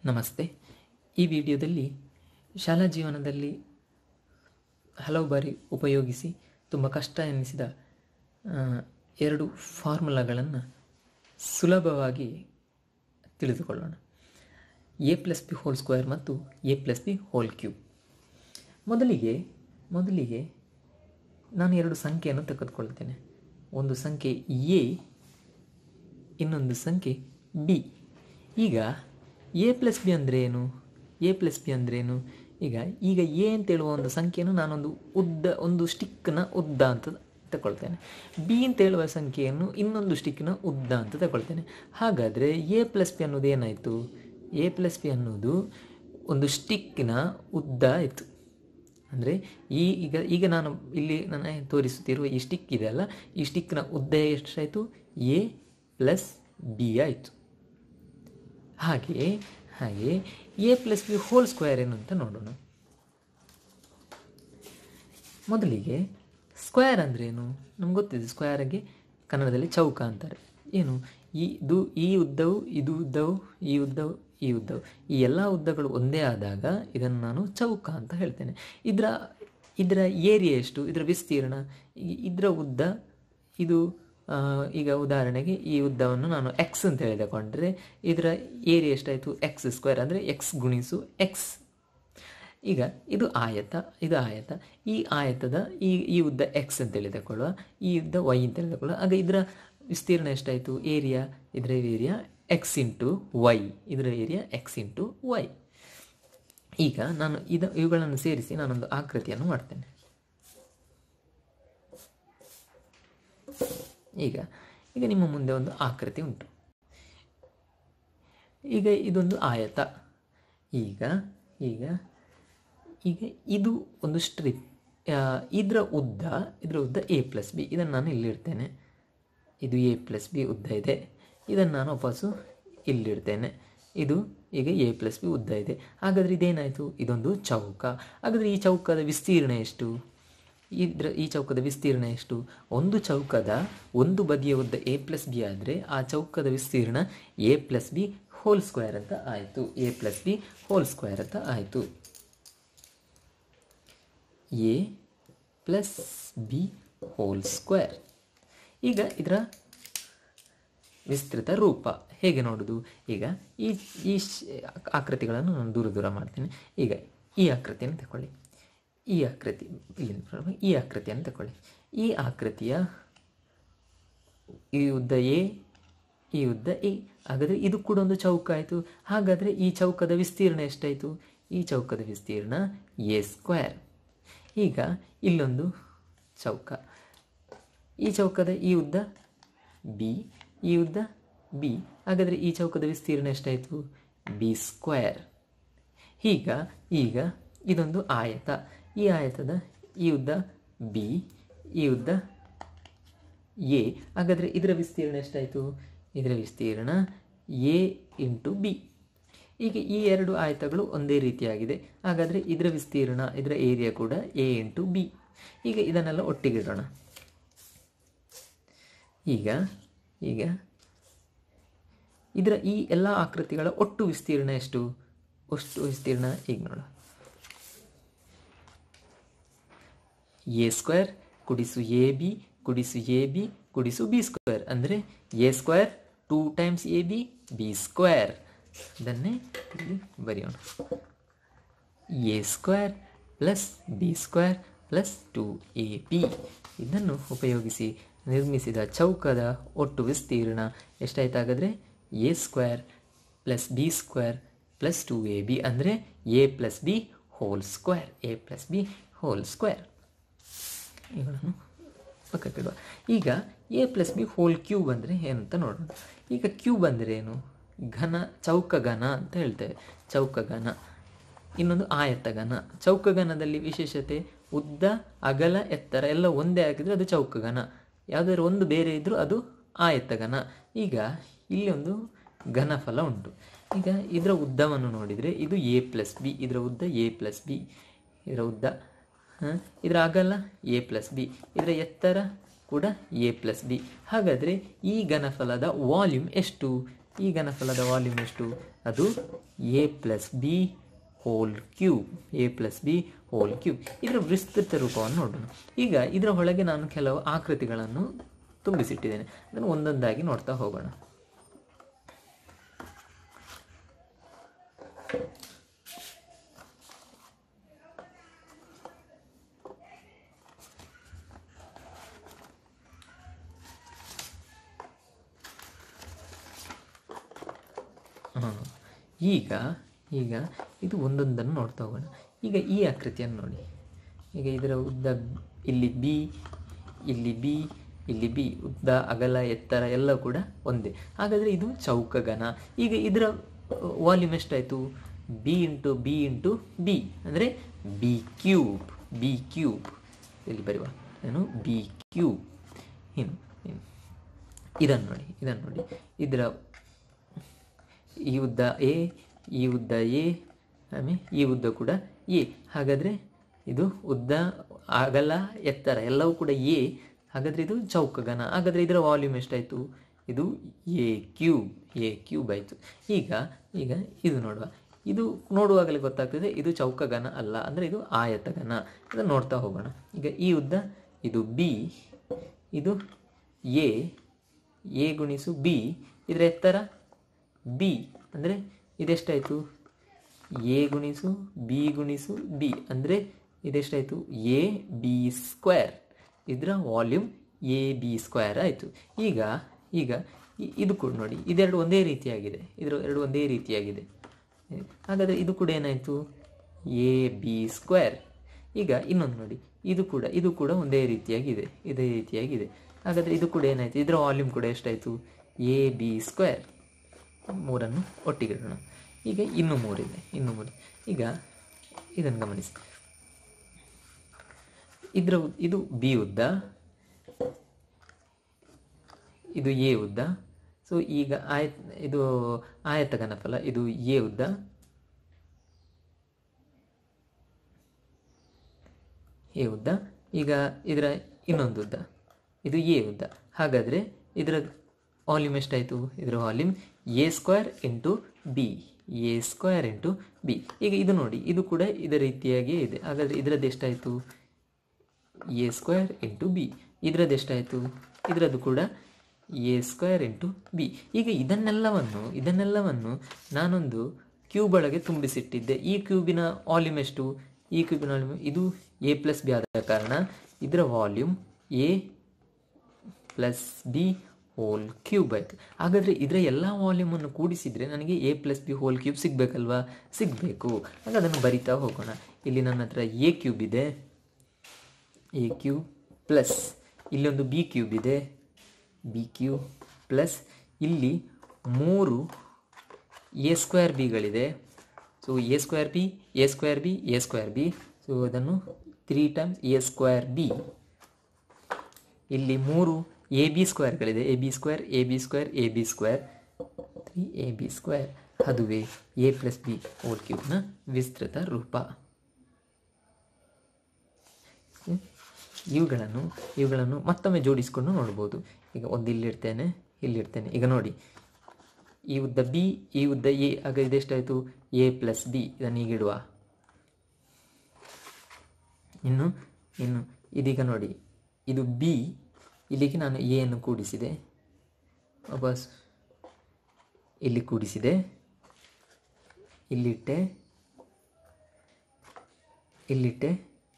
ನಮಸ್ತೆ ಈ ವಿಡಿಯೋದಲ್ಲಿ ಶಾಲಾ ಜೀವನದಲ್ಲಿ ಹಲವು ಬಾರಿ ಉಪಯೋಗಿಸಿ ತುಂಬ ಕಷ್ಟ ಎನ್ನಿಸಿದ ಆ, ಎರಡು ಫಾರ್ಮುಲಾಗಳನ್ನು ಸುಲಭವಾಗಿ ತಿಳಿದುಕೊಳ್ಳೋಣ A plus B whole square ಮತ್ತು A plus B whole cube ಮೊದಲಿಗೆ ಮೊದಲಿಗೆ ನಾನು ಎರಡು ಸಂಖ್ಯೆಯನ್ನು ತೆಗೆದುಕೊಳ್ತೇನೆ ಒಂದು ಸಂಖ್ಯೆ ಎ ಇನ್ನೊಂದು ಸಂಖ್ಯೆ ಬಿ ಈಗ ಎ ಪ್ಲಸ್ ಬಿ ಅಂದರೆ ಏನು ಎ ಪ್ಲಸ್ ಬಿ ಅಂದ್ರೇನು ಈಗ ಈಗ ಎ ಅಂತ ಹೇಳುವ ಒಂದು ಸಂಖ್ಯೆಯನ್ನು ನಾನೊಂದು ಉದ್ದ ಒಂದು ಸ್ಟಿಕ್ನ ಉದ್ದ ಅಂತ ತಗೊಳ್ತೇನೆ ಬಿ ಅಂತ ಹೇಳುವ ಸಂಖ್ಯೆಯನ್ನು ಇನ್ನೊಂದು ಸ್ಟಿಕ್ನ ಉದ್ದ ಅಂತ ತಗೊಳ್ತೇನೆ ಹಾಗಾದರೆ ಎ ಪ್ಲಸ್ ಬಿ ಅನ್ನೋದು ಏನಾಯಿತು ಎ ಪ್ಲಸ್ ಬಿ ಅನ್ನೋದು ಒಂದು ಸ್ಟಿಕ್ನ ಉದ್ದ ಆಯಿತು ಅಂದರೆ ಈ ಈಗ ಈಗ ನಾನು ಇಲ್ಲಿ ನಾನು ತೋರಿಸುತ್ತಿರುವ ಈ ಸ್ಟಿಕ್ ಇದೆಯಲ್ಲ ಈ ಸ್ಟಿಕ್ನ ಉದ್ದ ಎಷ್ಟಾಯಿತು ಎ ಪ್ಲಸ್ ಬಿ ಆಯಿತು ಹಾಗೆ ಹಾಗೆ A plus B whole square ಏನು ಅಂತ ನೋಡೋಣ ಮೊದಲಿಗೆ ಸ್ಕ್ವೇರ್ ಅಂದ್ರೇನು ನಮ್ಗೆ ಗೊತ್ತಿದೆ ಸ್ಕ್ವೇರಿಗೆ ಕನ್ನಡದಲ್ಲಿ ಚೌಕ ಅಂತಾರೆ ಏನು ಈ ಇದು ಈ ಉದ್ದವು ಇದು ಉದ್ದವು ಈ ಉದ್ದವು ಈ ಉದ್ದವು ಈ ಎಲ್ಲ ಉದ್ದಗಳು ಒಂದೇ ಆದಾಗ ಇದನ್ನು ನಾನು ಚೌಕ ಅಂತ ಹೇಳ್ತೇನೆ ಇದರ ಇದರ ಏರಿಯಾ ಎಷ್ಟು ಇದರ ವಿಸ್ತೀರ್ಣ ಈ- ಇದರ ಉದ್ದ ಇದು ಆ, ಈಗ ಉದಾಹರಣೆಗೆ ಈ ಉದ್ದವನ್ನು ನಾನು ಎಕ್ಸ್ ಅಂತ ಹೇಳಿಕೊಂಡ್ರೆ ಇದರ ಏರಿಯಾ ಎಷ್ಟಾಯಿತು ಎಕ್ಸ್ ಸ್ಕ್ವೇರ್ ಅಂದರೆ ಎಕ್ಸ್ ಗುಣಿಸು ಎಕ್ಸ್ ಈಗ ಇದು ಆಯತ ಇದು ಆಯತ ಈ ಆಯತದ ಈ ಈ ಉದ್ದ ಎಕ್ಸ್ ಅಂತ ಹೇಳಿ ತಗೊಳ್ಳುವ ಈ ಉದ್ದ ವೈ ಅಂತ ಹೇಳಿ ತಗೊಳ್ಳುವ ಆಗ ಇದರ ವಿಸ್ತೀರ್ಣ ಎಷ್ಟಾಯಿತು ಏರಿಯಾ ಇದರ ಏರಿಯಾ ಎಕ್ಸ್ ಇಂಟು ವೈ ಇದರ ಏರಿಯಾ ಎಕ್ಸ್ ಇಂಟು ವೈ ಈಗ ನಾನು ಇದ ಇವುಗಳನ್ನು ಸೇರಿಸಿ ನಾನೊಂದು ಆಕೃತಿಯನ್ನು ಮಾಡ್ತೇನೆ ಈಗ ಈಗ ನಿಮ್ಮ ಮುಂದೆ ಒಂದು ಆಕೃತಿ ಉಂಟು ಈಗ ಇದೊಂದು ಆಯತ ಈಗ ಈಗ ಈಗ ಇದು ಒಂದು ಸ್ಟ್ರಿಪ್ ಇದರ ಉದ್ದ ಇದರ ಉದ್ದ ಎ ಪ್ಲಸ್ ಬಿ ಇದನ್ನು ನಾನು ಇಲ್ಲಿಡ್ತೇನೆ ಇದು ಎ ಪ್ಲಸ್ ಬಿ ಉದ್ದ ಇದೆ ಇದನ್ನು ನಾನು ವಾಪಸ್ಸು ಇಲ್ಲಿಡ್ತೇನೆ ಇದು ಈಗ ಎ ಪ್ಲಸ್ ಬಿ ಉದ್ದ ಇದೆ ಹಾಗಾದರೆ ಇದೇನಾಯಿತು ಇದೊಂದು ಚೌಕ ಹಾಗಾದರೆ ಈ ಚೌಕದ ವಿಸ್ತೀರ್ಣ ಎಷ್ಟು ಇದ್ರ ಈ ಚೌಕದ ವಿಸ್ತೀರ್ಣ ಎಷ್ಟು ಒಂದು ಚೌಕದ ಒಂದು ಬದಿಯ ಉದ್ದ ಎ ಪ್ಲಸ್ ಬಿ ಆದರೆ ಆ ಚೌಕದ ವಿಸ್ತೀರ್ಣ A plus B whole square ಅಂತ ಆಯಿತು A plus B whole square ಅಂತ ಆಯಿತು A plus B whole square ಈಗ ಇದರ ವಿಸ್ತೃತ ರೂಪ ಹೇಗೆ ನೋಡೋದು ಈಗ ಈ ಈ ಶ್- ಆಕೃತಿಗಳನ್ನು ನಾನು ದೂರ ದೂರ ಮಾಡ್ತೇನೆ ಈಗ ಈ ಆಕೃತಿಯನ್ನು ತಗೊಳ್ಳಿ ಈ ಆಕೃತಿ ಇಲ್ಲಿಂದ ಪ್ರಾರಂಭ, ಈ ಆಕೃತಿಯನ್ನು ತಗೊಳ್ಳಿ ಈ ಆಕೃತಿಯ ಈ ಉದ್ದ ಎ ಈ ಉದ್ದ ಎ ಹಾಗಾದರೆ ಇದು ಕೂಡ ಒಂದು ಚೌಕ ಆಯಿತು ಹಾಗಾದರೆ ಈ ಚೌಕದ ವಿಸ್ತೀರ್ಣ ಎಷ್ಟಾಯಿತು ಈ ಚೌಕದ ವಿಸ್ತೀರ್ಣ ಎ ಸ್ಕ್ವೇರ್ ಈಗ ಇಲ್ಲೊಂದು ಚೌಕ ಈ ಚೌಕದ ಈ ಉದ್ದ ಬಿ ಈ ಉದ್ದ ಬಿ ಹಾಗಾದರೆ ಈ ಚೌಕದ ವಿಸ್ತೀರ್ಣ ಎಷ್ಟಾಯಿತು ಬಿ ಸ್ಕ್ವೇರ್ ಈಗ ಈಗ ಇದೊಂದು ಆಯತ ಈ ಆಯತದ ಈ ಉದ್ದ ಬಿ ಈ ಉದ್ದ ಎ ಹಾಗಾದರೆ ಇದರ ವಿಸ್ತೀರ್ಣ ಎಷ್ಟಾಯಿತು ಇದರ ವಿಸ್ತೀರ್ಣ ಎ ಇಂಟು ಬಿ ಈಗ ಈ ಎರಡು ಆಯತಗಳು ಒಂದೇ ರೀತಿಯಾಗಿದೆ ಹಾಗಾದರೆ ಇದರ ವಿಸ್ತೀರ್ಣ ಇದರ ಏರಿಯಾ ಕೂಡ ಎ ಇಂಟು ಬಿ ಈಗ ಇದನ್ನೆಲ್ಲ ಒಟ್ಟಿಗಿಡೋಣ ಈಗ ಈಗ ಇದರ ಈ ಎಲ್ಲ ಆಕೃತಿಗಳ ಒಟ್ಟು ವಿಸ್ತೀರ್ಣ ಎಷ್ಟು ಒಟ್ಟು ವಿಸ್ತೀರ್ಣ ಈಗ ನೋಡ ಎ ಸ್ಕ್ವೇರ್ ಕುಡಿಸು ಎ ಬಿ ಕುಡಿಸು ಎ ಬಿ ಕುಡಿಸು ಬಿ ಸ್ಕ್ವೇರ್ ಅಂದರೆ a square two times a b b square ಅದನ್ನೇ ಇಲ್ಲಿ ಬರೆಯೋಣ a square plus b square plus two a b ಇದನ್ನು ಉಪಯೋಗಿಸಿ ನಿರ್ಮಿಸಿದ ಚೌಕದ ಒಟ್ಟು ವಿಸ್ತೀರ್ಣ ಎಷ್ಟಾಯ್ತಾಗಾದರೆ a square plus b square plus two a b ಅಂದರೆ a plus B whole square a plus B whole square ಇವುಗಳನ್ನು ಪಕ್ಕಕ್ಕಿಡುವ ಈಗ a plus B whole cube ಅಂದರೆ ಏನಂತ ನೋಡೋಣ ಈಗ ಕ್ಯೂಬ್ ಅಂದರೆ ಏನು ಘನ ಚೌಕಘನ ಅಂತ ಹೇಳ್ತೇವೆ ಚೌಕಘನ ಇನ್ನೊಂದು ಆಯತಘನ ಚೌಕಘನದಲ್ಲಿ ವಿಶೇಷತೆ ಉದ್ದ ಅಗಲ ಎತ್ತರ ಎಲ್ಲ ಒಂದೇ ಆಗಿದ್ರೆ ಅದು ಚೌಕಘನ ಯಾವುದಾದ್ರು ಒಂದು ಬೇರೆ ಇದ್ದರೂ ಅದು ಆಯತಘನ ಈಗ ಇಲ್ಲಿ ಒಂದು ಘನಫಲ ಉಂಟು ಈಗ ಇದರ ಉದ್ದವನ್ನು ನೋಡಿದರೆ ಇದು ಎ ಪ್ಲಸ್ ಬಿ ಇದರ ಉದ್ದ ಎ ಪ್ಲಸ್ ಬಿ ಇದರ ಉದ್ದ ಹ? ಇದರ ಅಗಲ ಎ ಪ್ಲಸ್ ಬಿ ಇದರ ಎತ್ತರ ಕೂಡ ಎ ಪ್ಲಸ್ ಬಿ ಹಾಗಾದರೆ ಈ ಘನಫಲದ ವಾಲ್ಯೂಮ್ ಎಷ್ಟು ಈ ಘನಫಲದ ವಾಲ್ಯೂಮ್ ಎಷ್ಟು ಅದು a plus B whole cube a plus B whole cube ಇದರ ವಿಸ್ತೃತ ರೂಪವನ್ನು ನೋಡೋಣ ಈಗ ಇದರ ಒಳಗೆ ನಾನು ಕೆಲವು ಆಕೃತಿಗಳನ್ನು ತುಂಬಿಸಿಟ್ಟಿದ್ದೇನೆ ಅದನ್ನು ಒಂದೊಂದಾಗಿ ನೋಡ್ತಾ ಹೋಗೋಣ ಹಾಂ ಈಗ ಈಗ ಇದು ಒಂದೊಂದನ್ನು ನೋಡ್ತಾ ಹೋಗೋಣ ಈಗ ಈ ಆಕೃತಿಯನ್ನು ನೋಡಿ ಈಗ ಇದರ ಉದ್ದ ಇಲ್ಲಿ ಬಿ ಇಲ್ಲಿ ಬಿ ಇಲ್ಲಿ ಬಿ ಉದ್ದ ಅಗಲ ಎತ್ತರ ಎಲ್ಲ ಕೂಡ ಒಂದೇ ಹಾಗಾದರೆ ಇದು ಚೌಕಗನ ಈಗ ಇದರ ವಾಲ್ಯೂಮ್ ಎಷ್ಟಾಯಿತು b into b into b ಅಂದರೆ ಬಿ ಕ್ಯೂಬ್ ಬಿ ಕ್ಯೂಬ್ ಇಲ್ಲಿ ಬರುವ ಏನು ಬಿ ಕ್ಯೂಬ್ ಇನ್ನು ಇನ್ನು ಇದನ್ನು ನೋಡಿ ಇದನ್ನು ನೋಡಿ ಇದರ ಈ ಉದ್ದ ಎ ಈ ಉದ್ದ ಎ ಆಮೇಲೆ ಈ ಉದ್ದ ಕೂಡ ಎ ಹಾಗಾದರೆ ಇದು ಉದ್ದ ಅಗಲ ಎತ್ತರ ಎಲ್ಲವೂ ಕೂಡ ಎ ಹಾಗಾದರೆ ಇದು ಚೌಕಗನ ಹಾಗಾದರೆ ಇದರ ವಾಲ್ಯೂಮ್ ಎಷ್ಟಾಯಿತು ಇದು ಎ ಕ್ಯೂಬ್ ಎ ಕ್ಯೂಬ್ ಆಯಿತು ಈಗ ಈಗ ಇದು ನೋಡುವ ಇದು ನೋಡುವಾಗಲೇ ಗೊತ್ತಾಗ್ತದೆ ಇದು ಚೌಕಗನ ಅಲ್ಲ ಅಂದರೆ ಇದು ಆಯತಗನ ಅದನ್ನು ನೋಡ್ತಾ ಹೋಗೋಣ ಈಗ ಈ ಉದ್ದ ಇದು ಬಿ ಇದು ಎ ಎ ಗುಣಿಸು ಬಿ ಇದರ ಎತ್ತರ ಬಿ ಅಂದರೆ ಇದೆಷ್ಟಾಯಿತು ಎ ಗುಣಿಸು ಬಿ ಗುಣಿಸು ಬಿ ಅಂದರೆ ಇದೆಷ್ಟಾಯಿತು ಎ ಬಿ ಸ್ಕ್ವೇರ್ ಇದರ ವಾಲ್ಯೂಮ್ ಎ ಬಿ ಸ್ಕ್ವೇರ್ ಆಯಿತು ಈಗ ಈಗ ಇ- ಇದು ಕೂಡ ನೋಡಿ ಇದೆರಡು ಒಂದೇ ರೀತಿಯಾಗಿದೆ ಇದರ ಎರಡು ಒಂದೇ ರೀತಿಯಾಗಿದೆ ಹಾಗಾದರೆ ಇದು ಕೂಡ ಏನಾಯಿತು ಎ ಬಿ ಸ್ಕ್ವೇರ್ ಈಗ ಇನ್ನೊಂದು ನೋಡಿ ಇದು ಕೂಡ ಇದು ಕೂಡ ಒಂದೇ ರೀತಿಯಾಗಿದೆ ಇದೇ ರೀತಿಯಾಗಿದೆ ಹಾಗಾದರೆ ಇದು ಕೂಡ ಏನಾಯಿತು ಇದರ ವಾಲ್ಯೂಮ್ ಕೂಡ ಎಷ್ಟಾಯಿತು ಎ ಬಿ ಸ್ಕ್ವೇರ್ ಮೂರನ್ನು ಒಟ್ಟಿಗೆ ಇಡೋಣ ಈಗ ಇನ್ನೂ ಮೂರಿದೆ ಇನ್ನೂ ಮೂರು ಈಗ ಇದನ್ನು ಗಮನಿಸಿ ಇದರ ಉದ್- ಇದು ಬಿ ಉದ್ದ ಇದು ಎ ಉದ್ದ ಸೊ ಈಗ ಆಯತ್ ಇದು ಆಯತ ಘನಫಲ ಇದು ಎ ಉದ್ದ ಎ ಉದ್ದ ಈಗ ಇದರ ಇನ್ನೊಂದು ಉದ್ದ ಇದು ಎ ಉದ್ದ ಹಾಗಾದರೆ ಇದರ ವಾಲ್ಯೂಮ್ ಎಷ್ಟಾಯಿತು ಇದರ volume a square into b a square into b ಈಗ ಇದು ನೋಡಿ ಇದು ಕೂಡ ಇದರ ರೀತಿಯಾಗಿಯೇ ಇದೆ ಹಾಗಾದರೆ ಇದರದ್ದು ಎಷ್ಟಾಯಿತು ಎ ಸ್ಕ್ವೇರ್ ಇಂಟು ಬಿ ಇದರದ್ದು ಎಷ್ಟಾಯಿತು ಇದರದ್ದು ಕೂಡ ಎ ಸ್ಕ್ವೇರ್ ಇಂಟು ಬಿ ಈಗ ಇದನ್ನೆಲ್ಲವನ್ನು ಇದನ್ನೆಲ್ಲವನ್ನು ನಾನೊಂದು ಕ್ಯೂಬ್ ಒಳಗೆ ತುಂಬಿಸಿಟ್ಟಿದ್ದೆ ಈ ಕ್ಯೂಬಿನ ವಾಲ್ಯೂಮ್ ಎಷ್ಟು ಈ ಕ್ಯೂಬಿನ ವಾಲ್ಯೂಮ್ ಇದು ಎ ಪ್ಲಸ್ ಬಿ ಆದ ಕಾರಣ ಇದರ volume a plus B whole cube ಆಯಿತು ಹಾಗಾದರೆ ಇದರ ಎಲ್ಲ ವಾಲ್ಯೂಮನ್ನು ಕೂಡಿಸಿದರೆ ನನಗೆ a plus B whole cube ಸಿಗಬೇಕಲ್ವಾ ಸಿಗಬೇಕು ಆಗ ಅದನ್ನು ಬರಿತಾ ಹೋಗೋಣ ಇಲ್ಲಿ ನನ್ನ ಹತ್ರ ಎ ಕ್ಯೂಬ್ ಇದೆ ಎ ಕ್ಯೂಬ್ ಪ್ಲಸ್ ಇಲ್ಲೊಂದು ಬಿ ಕ್ಯೂಬ್ ಇದೆ ಬಿ ಕ್ಯೂಬ್ ಪ್ಲಸ್ ಇಲ್ಲಿ ಮೂರು ಎ ಸ್ಕ್ವೇರ್ ಬಿಗಳಿದೆ so a square b a square b a square b so ಅದನ್ನು three times a square b ಇಲ್ಲಿ ಮೂರು ಎ ಬಿ ಸ್ಕ್ವೇರ್ಗಳಿದೆ a b square a b square a b square three a b square ಅದುವೇ a plus B whole ಕ್ಯೂಬ್ನ ವಿಸ್ತೃತ ರೂಪ ಹ್ಮ್? ಇವುಗಳನ್ನು ಇವುಗಳನ್ನು ಮತ್ತೊಮ್ಮೆ ಜೋಡಿಸಿಕೊಂಡು ನೋಡ್ಬೋದು ಈಗ ಒಂದು ಇಲ್ಲಿಡ್ತೇನೆ ಇಲ್ಲಿಡ್ತೇನೆ ಈಗ ನೋಡಿ ಈ ಉದ್ದ ಬಿ ಈ ಉದ್ದ ಎ ಆಗ ಇದೆಷ್ಟಾಯಿತು ಎ ಪ್ಲಸ್ ಬಿ ಇದನ್ನು ಈಗ ಇಡುವ ಇನ್ನು ಇನ್ನು ಇದೀಗ ನೋಡಿ ಇದು ಬಿ ಇಲ್ಲಿಗೆ ನಾನು ಎ ಅನ್ನು ಕೂಡಿಸಿದೆ ವಾಪಸ್ ಇಲ್ಲಿ ಕೂಡಿಸಿದೆ ಇಲ್ಲಿಟ್ಟೆ ಇಲ್ಲಿಟ್ಟೆ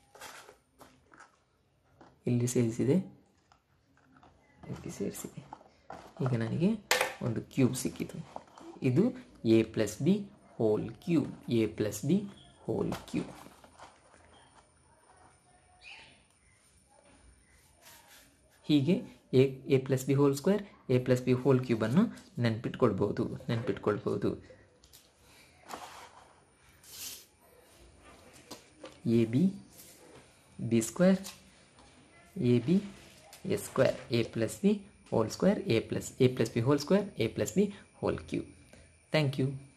ಇಲ್ಲಿ ಸೇರಿಸಿದೆ ಇಲ್ಲಿ ಸೇರಿಸಿದೆ ಈಗ ನನಗೆ ಒಂದು ಕ್ಯೂಬ್ ಸಿಕ್ಕಿತು ಇದು a plus B whole cube a plus B whole cube ಹೀಗೆ a a plus B whole square a plus B whole ಕ್ಯೂಬನ್ನು ನೆನ್ಪಿಟ್ಕೊಳ್ಬೋದು ನೆನ್ಪಿಟ್ಕೊಳ್ಬೋದು a b b square a b a square a plus B whole square a plus a plus B whole square a plus B whole cube thank you